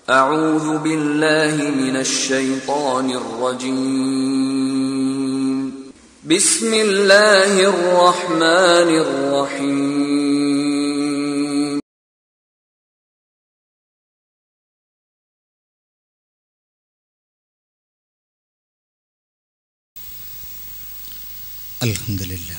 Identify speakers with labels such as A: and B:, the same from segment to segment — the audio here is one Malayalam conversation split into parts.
A: أعوذ بالله من الشيطان الرجيم بسم الله الرحمن الرحيم
B: الحمد لله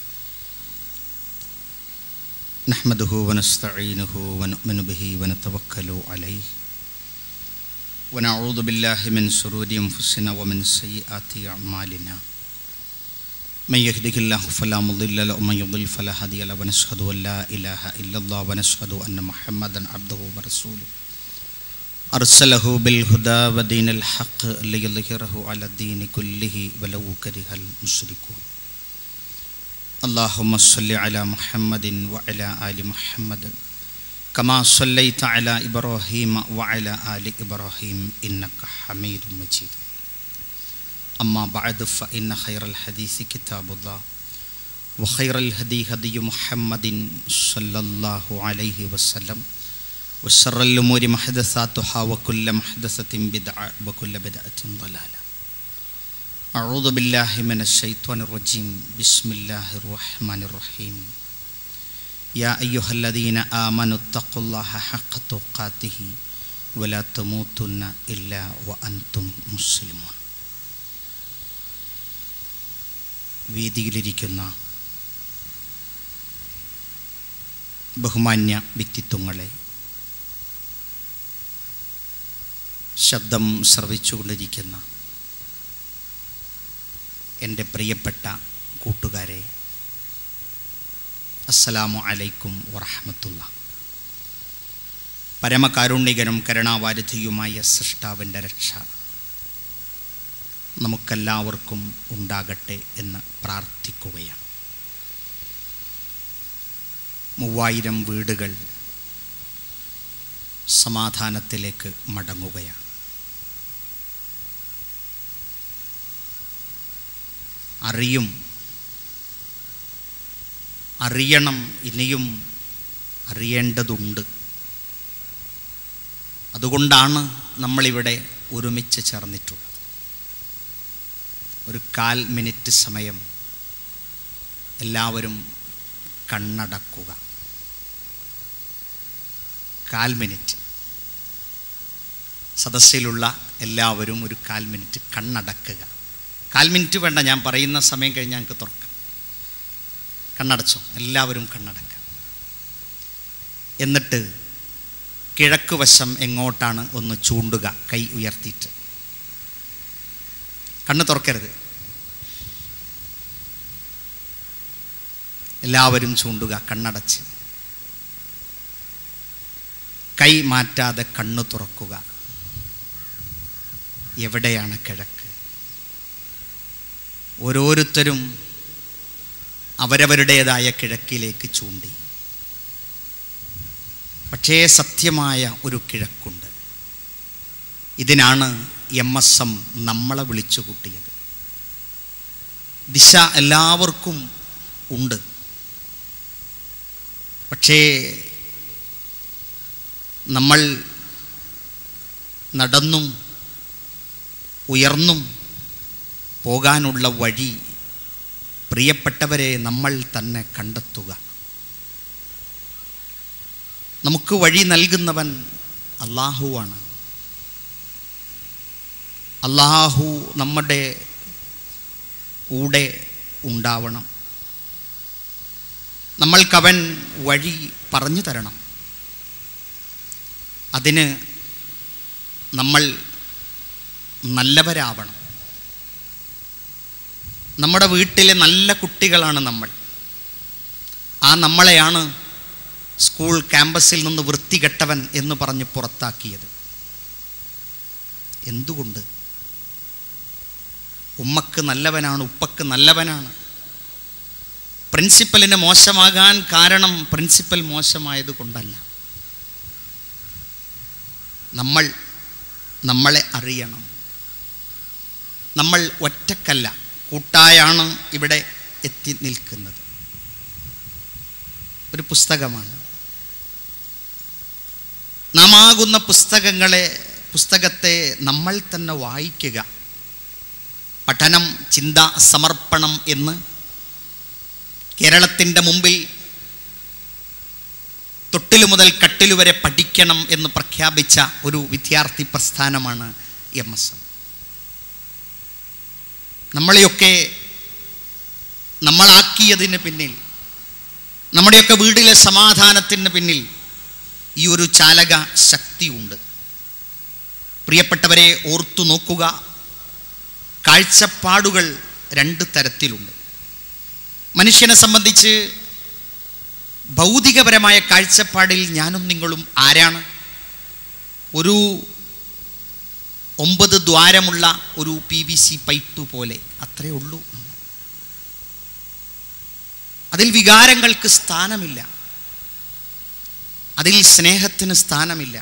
B: نحمده ونستعينه ونؤمن به ونتوكل عليه ونعوذ بالله من شرور انفسنا ومن سيئات اعمالنا من يهده الله فلا مضل له ومن يضلل فلا هادي له ونشهد ان لا اله الا الله ونشهد ان محمدا عبده ورسوله أرسله بالهدى ودين الحق ليظهره على الدين كله ولو كره المشركون اللهم صل على محمد وعلى آل محمد كما صليت على إبراهيم وعلى آل إبراهيم إنك حميد مجيد أما بعد فإن خير الحديث كتاب الله وخير الهدي هدي محمد صلى الله عليه وسلم وشر الأمور محدثاتها وكل محدثة بدعة وكل بدعة ضلالة أعوذ بالله من الشيطان الرجيم بسم الله الرحمن الرحيم يا أيها الذين آمنوا اتقوا الله حق تقاته ولا تموتن إلا وأنتم مسلمون വേദിയിലിരിക്കുന്ന ബഹുമാന്യ വ്യക്തിത്വങ്ങളെ ശബ്ദം ശ്രവിച്ചുകൊണ്ടിരിക്കുന്ന എൻ്റെ പ്രിയപ്പെട്ട കൂട്ടുകാരെ അസ്സലാമു അലൈക്കും വറഹമത്തുള്ള പരമകാരുണികനും കരുണാവാരിധിയുമായ സൃഷ്ടാവിൻ്റെ രക്ഷ നമുക്കെല്ലാവർക്കും ഉണ്ടാകട്ടെ എന്ന് പ്രാർത്ഥിക്കുകയാണ് മൂവായിരം വീടുകൾ സമാധാനത്തിലേക്ക് മടങ്ങുകയാണ് അറിയും അറിയണം ഇനിയും അറിയേണ്ടതുണ്ട് അതുകൊണ്ടാണ് നമ്മളിവിടെ ഒരുമിച്ച് ചേർന്നിട്ടുള്ളത് ഒരു കാൽ മിനിറ്റ് സമയം എല്ലാവരും കണ്ണടക്കുക കാൽ മിനിറ്റ് സദസ്സിലുള്ള എല്ലാവരും ഒരു കാൽ മിനിറ്റ് കണ്ണടക്കുക കാൽ മിനിറ്റ് വേണ്ട ഞാൻ പറയുന്ന സമയം കഴിഞ്ഞ് ഞങ്ങൾക്ക് തുറക്കാം കണ്ണടച്ചോ എല്ലാവരും കണ്ണടക്കുക എന്നിട്ട് കിഴക്ക് വശം എങ്ങോട്ടാണ് ഒന്ന് ചൂണ്ടുക കൈ ഉയർത്തിയിട്ട് കണ്ണ് തുറക്കരുത് എല്ലാവരും ചൂണ്ടുക കണ്ണടച്ച് കൈ മാറ്റാതെ കണ്ണു തുറക്കുക എവിടെയാണ് കിഴക്ക് ഓരോരുത്തരും അവരവരുടേതായ കിഴക്കിലേക്ക് ചൂണ്ടി പക്ഷേ സത്യമായ ഒരു കിഴക്കുണ്ട് ഇതിനാണ് എം എസ് എം നമ്മളെ വിളിച്ചു കൂട്ടിയത് ദിശ എല്ലാവർക്കും ഉണ്ട് പക്ഷേ നമ്മൾ നടന്നും ഉയർന്നും പോകാനുള്ള വഴി പ്രിയപ്പെട്ടവരെ നമ്മൾ തന്നെ കണ്ടെത്തുക നമുക്ക് വഴി നൽകുന്നവൻ അള്ളാഹുവാണ് അള്ളാഹു നമ്മുടെ കൂടെ ഉണ്ടാവണം നമ്മൾക്കവൻ വഴി പറഞ്ഞു തരണം അതിന് നമ്മൾ നല്ലവരാവണം നമ്മുടെ വീട്ടിലെ നല്ല കുട്ടികളാണ് നമ്മൾ ആ നമ്മളെയാണ് സ്കൂൾ ക്യാമ്പസിൽ നിന്ന് വൃത്തികെട്ടവൻ എന്ന് പറഞ്ഞ് പുറത്താക്കിയത് എന്തുകൊണ്ട് ഉമ്മക്ക് നല്ലവനാണ് ഉപ്പക്ക് നല്ലവനാണ് പ്രിൻസിപ്പലിന് മോശമാകാൻ കാരണം പ്രിൻസിപ്പൽ മോശമായത് കൊണ്ടല്ല നമ്മൾ നമ്മളെ അറിയണം നമ്മൾ ഒറ്റക്കല്ല കൂട്ടായാണ് ഇവിടെ എത്തി നിൽക്കുന്നത് ഒരു പുസ്തകമാണ് നാമാകുന്ന പുസ്തകങ്ങളെ പുസ്തകത്തെ നമ്മൾ തന്നെ വായിക്കുക പഠനം ചിന്ത സമർപ്പണം എന്ന് കേരളത്തിൻ്റെ മുമ്പിൽ തൊട്ടിലു മുതൽ കട്ടിലു വരെ പഠിക്കണം എന്ന് പ്രഖ്യാപിച്ച ഒരു വിദ്യാർത്ഥി പ്രസ്ഥാനമാണ് എം എസ് എം നമ്മളെയൊക്കെ നമ്മളാക്കിയതിന് പിന്നിൽ നമ്മുടെയൊക്കെ വീട്ടിലെ സമാധാനത്തിന് പിന്നിൽ ഈ ഒരു ചാലക ശക്തിയുണ്ട് പ്രിയപ്പെട്ടവരെ ഓർത്തു നോക്കുക കാഴ്ചപ്പാടുകൾ രണ്ട് തരത്തിലുണ്ട് മനുഷ്യനെ സംബന്ധിച്ച് ഭൗതികപരമായ കാഴ്ചപ്പാടിൽ ഞാനും നിങ്ങളും ആരാണ് ഒരു ഒമ്പത് ദ്വാരമുള്ള ഒരു പി വി സി പൈപ്പ് പോലെ അത്രേ ഉള്ളൂ നമ്മൾ അതിൽ വികാരങ്ങൾക്ക് സ്ഥാനമില്ല അതിൽ സ്നേഹത്തിന് സ്ഥാനമില്ല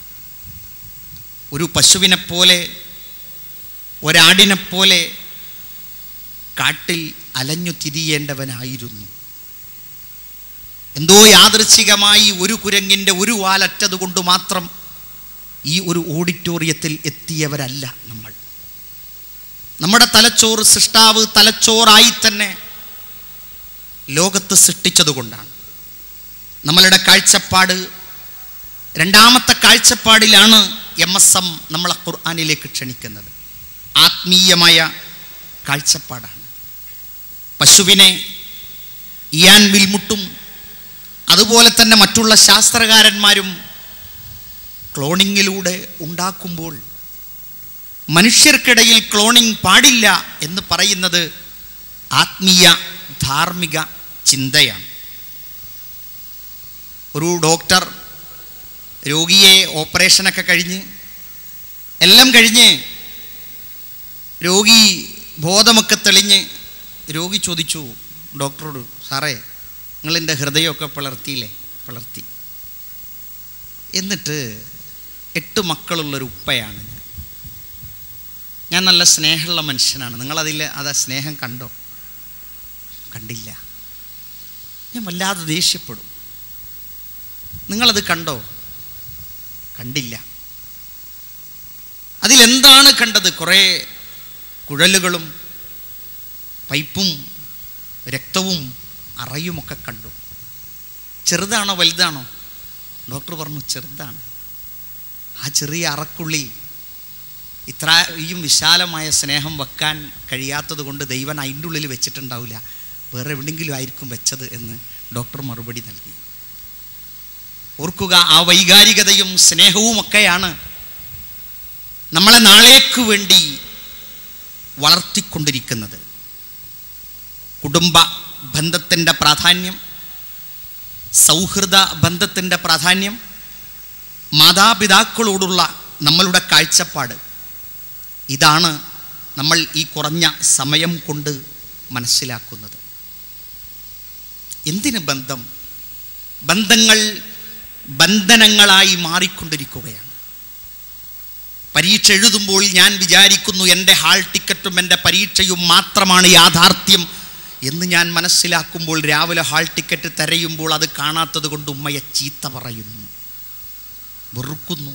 B: ഒരു പശുവിനെ പോലെ ഒരാടിനെ പോലെ കാട്ടിൽ അലഞ്ഞു തിരിയേണ്ടവനായിരുന്നു എന്തോ യാദൃച്ഛികമായി ഒരു കുരങ്ങിൻ്റെ ഒരു വാലറ്റത് കൊണ്ട് മാത്രം ഈ ഒരു ഓഡിറ്റോറിയത്തിൽ എത്തിയവരല്ല നമ്മൾ നമ്മുടെ തലച്ചോറ് സൃഷ്ടാവ് തലച്ചോറായി തന്നെ ലോകത്ത് സൃഷ്ടിച്ചതുകൊണ്ടാണ് നമ്മളുടെ കാഴ്ചപ്പാട് രണ്ടാമത്തെ കാഴ്ചപ്പാടിലാണ് എം എസ് എം നമ്മളെ ഖുർആാനിലേക്ക് ക്ഷണിക്കുന്നത് ആത്മീയമായ കാഴ്ചപ്പാടാണ് പശുവിനെ ഇയാൻ വിൽമുട്ടും അതുപോലെ തന്നെ മറ്റുള്ള ശാസ്ത്രകാരന്മാരും ക്ലോണിങ്ങിലൂടെ ഉണ്ടാക്കുമ്പോൾ മനുഷ്യർക്കിടയിൽ ക്ലോണിംഗ് പാടില്ല എന്ന് പറയുന്നത് ആത്മീയ ധാർമ്മിക ചിന്തയാണ് ഒരു ഡോക്ടർ രോഗിയെ ഓപ്പറേഷനൊക്കെ കഴിഞ്ഞ് എല്ലാം കഴിഞ്ഞ് രോഗി ബോധമൊക്കെ തെളിഞ്ഞ് രോഗി ചോദിച്ചു ഡോക്ടറോട് സാറേ നിങ്ങളെൻ്റെ ഹൃദയമൊക്കെ പിളർത്തിയില്ലേ പിളർത്തി എന്നിട്ട് എട്ട് മക്കളുള്ളൊരു ഉപ്പയാണ് ഞാൻ ഞാൻ നല്ല സ്നേഹമുള്ള മനുഷ്യനാണ് നിങ്ങളതിൽ അത് ആ സ്നേഹം കണ്ടോ കണ്ടില്ല ഞാൻ വല്ലാതെ ദേഷ്യപ്പെടും നിങ്ങളത് കണ്ടോ കണ്ടില്ല അതിലെന്താണ് കണ്ടത് കുറേ കുഴലുകളും പൈപ്പും രക്തവും അറയുമൊക്കെ കണ്ടു ചെറുതാണോ വലുതാണോ ഡോക്ടർ പറഞ്ഞു ചെറുതാണ് ആ ചെറിയ അറക്കുള്ളിൽ ഇത്രയും വിശാലമായ സ്നേഹം വെക്കാൻ കഴിയാത്തത് കൊണ്ട് ദൈവൻ അതിൻ്റെ ഉള്ളിൽ വെച്ചിട്ടുണ്ടാവില്ല വേറെ എവിടെയെങ്കിലും ആയിരിക്കും വെച്ചത് എന്ന് ഡോക്ടർ മറുപടി നൽകി ഓർക്കുക ആ വൈകാരികതയും സ്നേഹവും ഒക്കെയാണ് നമ്മളെ നാളേക്ക് വേണ്ടി വളർത്തിക്കൊണ്ടിരിക്കുന്നത് കുടുംബ ബന്ധത്തിൻ്റെ പ്രാധാന്യം സൗഹൃദ ബന്ധത്തിൻ്റെ പ്രാധാന്യം മാതാപിതാക്കളോടുള്ള നമ്മളുടെ കാഴ്ചപ്പാട് ഇതാണ് നമ്മൾ ഈ കുറഞ്ഞ സമയം കൊണ്ട് മനസ്സിലാക്കുന്നത് എന്തിന് ബന്ധം ബന്ധങ്ങൾ ബന്ധനങ്ങളായി മാറിക്കൊണ്ടിരിക്കുകയാണ് പരീക്ഷ എഴുതുമ്പോൾ ഞാൻ വിചാരിക്കുന്നു എൻ്റെ ഹാൾ ടിക്കറ്റും എൻ്റെ പരീക്ഷയും മാത്രമാണ് യാഥാർത്ഥ്യം എന്ന് ഞാൻ മനസ്സിലാക്കുമ്പോൾ രാവിലെ ഹാൾ ടിക്കറ്റ് തിരയുമ്പോൾ അത് കാണാത്തത് കൊണ്ട് ഉമ്മയെ ചീത്ത പറയുന്നു വെറുക്കുന്നു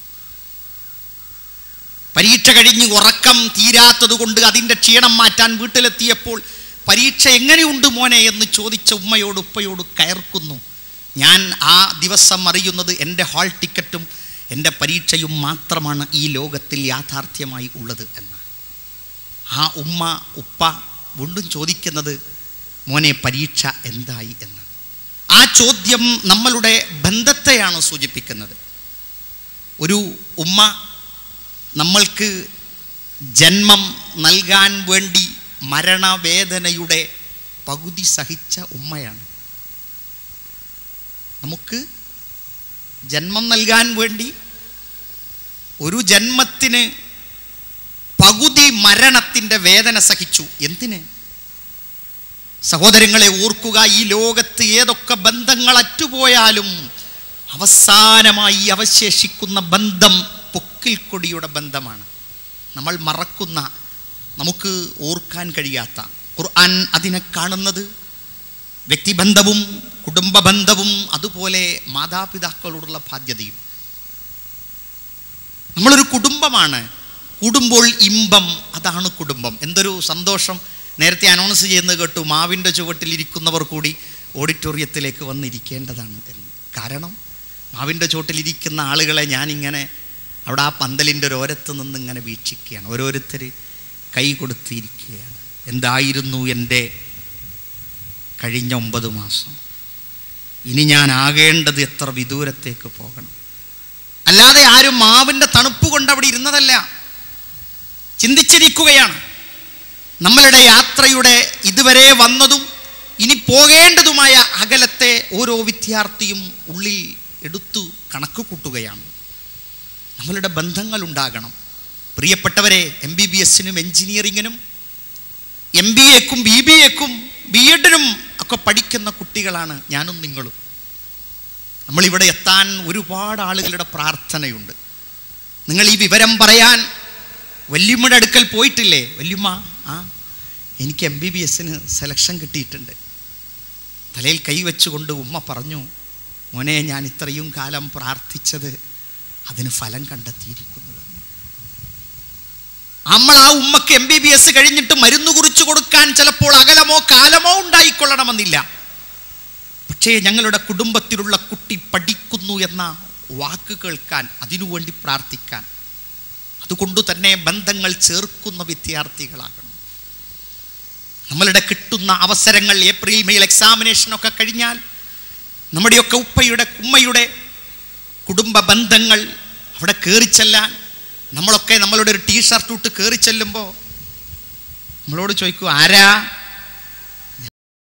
B: പരീക്ഷ കഴിഞ്ഞ് ഉറക്കം തീരാത്തത് കൊണ്ട് അതിൻ്റെ ക്ഷീണം മാറ്റാൻ വീട്ടിലെത്തിയപ്പോൾ പരീക്ഷ എങ്ങനെയുണ്ട് മോനെ എന്ന് ചോദിച്ച ഉമ്മയോട് ഉപ്പയോട് കയർക്കുന്നു ഞാൻ ആ ദിവസം അറിയുന്നത് എൻ്റെ ഹാൾ ടിക്കറ്റും എൻ്റെ പരീക്ഷയും മാത്രമാണ് ഈ ലോകത്തിൽ യാഥാർത്ഥ്യമായി ഉള്ളത് എന്ന് ആ ഉമ്മ ഉപ്പ വീണ്ടും ചോദിക്കുന്നത് മോനെ പരീക്ഷ എന്തായി എന്ന് ആ ചോദ്യം നമ്മളുടെ ബന്ധത്തെയാണ് സൂചിപ്പിക്കുന്നത് ഒരു ഉമ്മ നമ്മൾക്ക് ജന്മം നൽകാൻ വേണ്ടി മരണവേദനയുടെ പകുതി സഹിച്ച ഉമ്മയാണ് നമുക്ക് ജന്മം നൽകാൻ വേണ്ടി ഒരു ജന്മത്തിന് പകുതി മരണത്തിൻ്റെ വേദന സഹിച്ചു എന്തിന് സഹോദരങ്ങളെ ഓർക്കുക ഈ ലോകത്ത് ഏതൊക്കെ ബന്ധങ്ങൾ അറ്റുപോയാലും അവസാനമായി അവശേഷിക്കുന്ന ബന്ധം പൊക്കിൽ കൊടിയുടെ ബന്ധമാണ് നമ്മൾ മറക്കുന്ന നമുക്ക് ഓർക്കാൻ കഴിയാത്ത ഖുർആൻ അതിനെ കാണുന്നത് വ്യക്തിബന്ധവും കുടുംബ ബന്ധവും അതുപോലെ മാതാപിതാക്കളോടുള്ള ബാധ്യതയും നമ്മളൊരു കുടുംബമാണ് കൂടുമ്പോൾ ഇമ്പം അതാണ് കുടുംബം എന്തൊരു സന്തോഷം നേരത്തെ അനൗൺസ് ചെയ്യുന്നത് കേട്ടു മാവിൻ്റെ ചുവട്ടിൽ ഇരിക്കുന്നവർ കൂടി ഓഡിറ്റോറിയത്തിലേക്ക് വന്നിരിക്കേണ്ടതാണ് എന്ന് കാരണം മാവിൻ്റെ ചുവട്ടിലിരിക്കുന്ന ആളുകളെ ഞാനിങ്ങനെ അവിടെ ആ പന്തലിൻ്റെ ഒരു ഓരത്ത് നിന്ന് ഇങ്ങനെ വീക്ഷിക്കുകയാണ് ഓരോരുത്തർ കൈ കൊടുത്തിരിക്കുകയാണ് എന്തായിരുന്നു എൻ്റെ കഴിഞ്ഞ ഒമ്പത് മാസം ഇനി ഞാൻ ആകേണ്ടത് എത്ര വിദൂരത്തേക്ക് പോകണം അല്ലാതെ ആരും മാവിൻ്റെ തണുപ്പ് കൊണ്ട് അവിടെ ഇരുന്നതല്ല ചിന്തിച്ചിരിക്കുകയാണ് നമ്മളുടെ യാത്രയുടെ ഇതുവരെ വന്നതും ഇനി പോകേണ്ടതുമായ അകലത്തെ ഓരോ വിദ്യാർത്ഥിയും ഉള്ളിൽ എടുത്തു കണക്ക് കൂട്ടുകയാണ് നമ്മളുടെ ബന്ധങ്ങൾ ഉണ്ടാകണം പ്രിയപ്പെട്ടവരെ എം ബി ബി എസിനും എൻജിനീയറിങ്ങിനും എം ബി എക്കും ബി ബി എക്കും ബി എഡിനും ഒക്കെ പഠിക്കുന്ന കുട്ടികളാണ് ഞാനും നിങ്ങളും നമ്മളിവിടെ എത്താൻ ഒരുപാട് ആളുകളുടെ പ്രാർത്ഥനയുണ്ട് നിങ്ങൾ ഈ വിവരം പറയാൻ വല്യമ്മയുടെ അടുക്കൽ പോയിട്ടില്ലേ വല്യമ്മ ആ എനിക്ക് എം ബി ബി എസിന് സെലക്ഷൻ കിട്ടിയിട്ടുണ്ട് തലയിൽ കൈവച്ചുകൊണ്ട് ഉമ്മ പറഞ്ഞു മോനെ ഞാൻ ഇത്രയും കാലം പ്രാർത്ഥിച്ചത് അതിന് ഫലം കണ്ടെത്തിയിരിക്കുന്നത് നമ്മൾ ആ ഉമ്മക്ക് എം ബി ബി എസ് കഴിഞ്ഞിട്ട് മരുന്ന് കുറിച്ചു കൊടുക്കാൻ ചിലപ്പോൾ അകലമോ കാലമോ ഉണ്ടായിക്കൊള്ളണമെന്നില്ല പക്ഷേ ഞങ്ങളുടെ കുടുംബത്തിലുള്ള കുട്ടി പഠിക്കുന്നു എന്ന വാക്ക് കേൾക്കാൻ അതിനുവേണ്ടി പ്രാർത്ഥിക്കാൻ അതുകൊണ്ട് തന്നെ ബന്ധങ്ങൾ ചേർക്കുന്ന വിദ്യാർത്ഥികളാകണം നമ്മളുടെ കിട്ടുന്ന അവസരങ്ങൾ ഏപ്രിൽ മെയിൽ എക്സാമിനേഷനൊക്കെ കഴിഞ്ഞാൽ നമ്മുടെയൊക്കെ ഉപ്പയുടെ ഉമ്മയുടെ കുടുംബ ബന്ധങ്ങൾ അവിടെ കയറി ചെല്ലാൻ നമ്മളൊക്കെ നമ്മളുടെ ഒരു ടീ ഷർട്ട് ഇട്ട് കയറി ചെല്ലുമ്പോൾ നമ്മളോട് ചോദിക്കൂ ആരാ